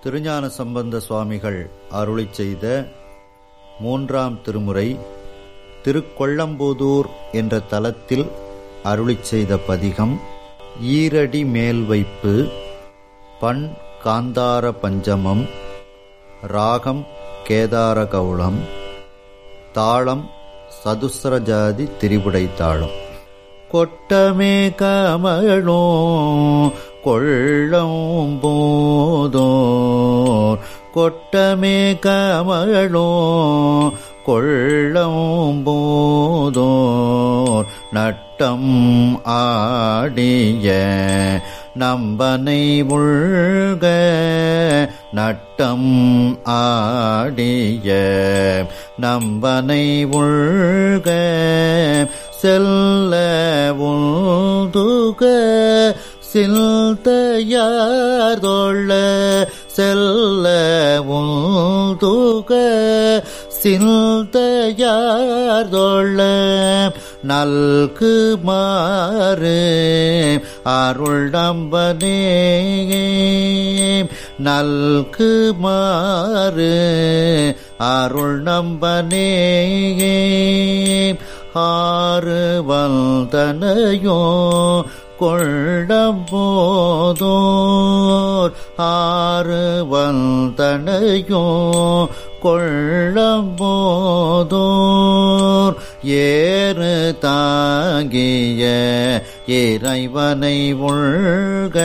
திருஞான சம்பந்த சுவாமிகள் அருளிச் செய்த மூன்றாம் திருமுறை திருக்கொள்ளம்புதூர் என்ற தலத்தில் அருளிச் செய்த பதிகம் ஈரடி மேல் வைப்பு பண் காந்தார பஞ்சமம் ராகம் கேதார கவுளம் தாளம் சதுசரஜாதி திரிபுடை தாளம் கொட்டமே கமழோ கொள்ளம் போதோர் கொட்டமே கமழோ கொள்ளம் போதோர் நட்டம் ஆடிய நம்பனை உள்க நட்டம் ஆடிய நம்பனை உள்க செல்ல உந்துக சில்தையார் தொள்ள செல்ல உந்துக சில்தையார் தொள்ள நல்கு மாறு அருள் நம்பனே நல்கு மாறு அருள் நம்பனே ஆறு வந்தனையோ கொள்ளம் போதோர் ஆறு வந்தனையோ கொள்ளம் போதோர் ஏறு தாங்கிய இறைவனை உள்க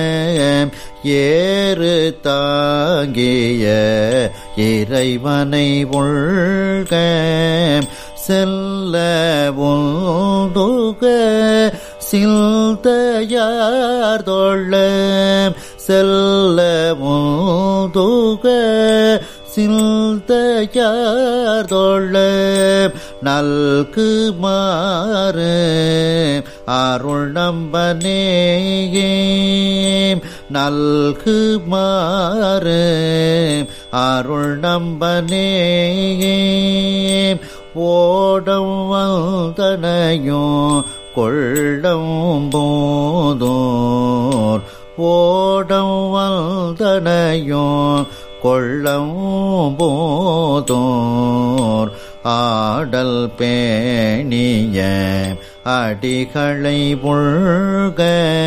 ஏறு தாங்கிய இறைவனை உள்க செல்ல உந்துக சில்தையார் தொள்ள செல்ல உந்துக சில்தையார் தொள்ள நல்கு மாறு அருள் நம்பனே நல்கு மாறு அருள் நம்பனே ஓடம் வந்தனையும் கொள்ளம் போதோர் ஓடம் வந்தனையும் கொள்ளம் போதோர் ஆடல் பேணிய அடிகளை உள்க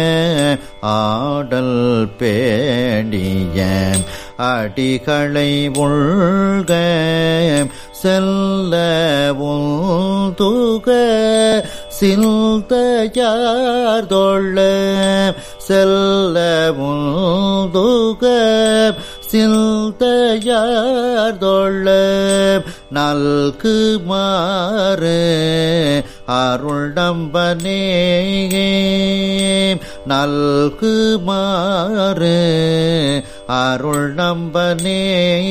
ஆடல் பேணிய அடிகளை உள்க செல்ல உந்துக சில்தையார் தொள்ள செல்ல உந்துக சில்தையார் தொள்ள நல்கு மாறு அருள் நம்பனே நல்கு மாறு அருள் நம்பனே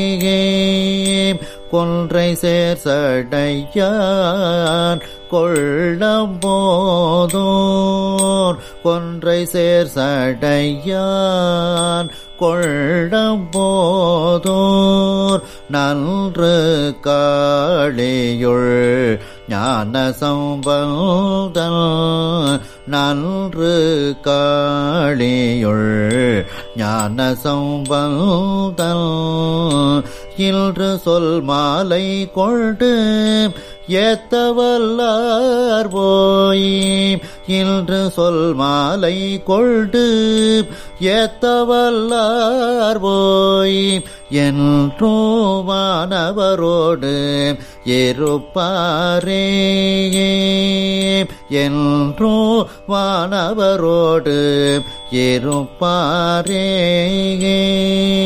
கொன்றை சேர் சடையான் கொள்ளம் போதோர் கொன்றை சேர் சடையான் கொள்ளம் போதோர் நன்று காளியுள் ஞான சம்பந்தன் நன்று காளியுள் ஞான சம்பந்தன் இன்று சொல் மாலை கொண்டு ஏத்தவல்லார் போய் இன்று சொல் மாலை கொண்டு ஏத்தவல்லார் போய் என்றோ வானவரோடு இருப்பாரே என்றோ வானவரோடு இருப்பாரே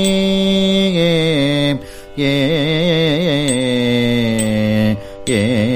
ஏ ஏ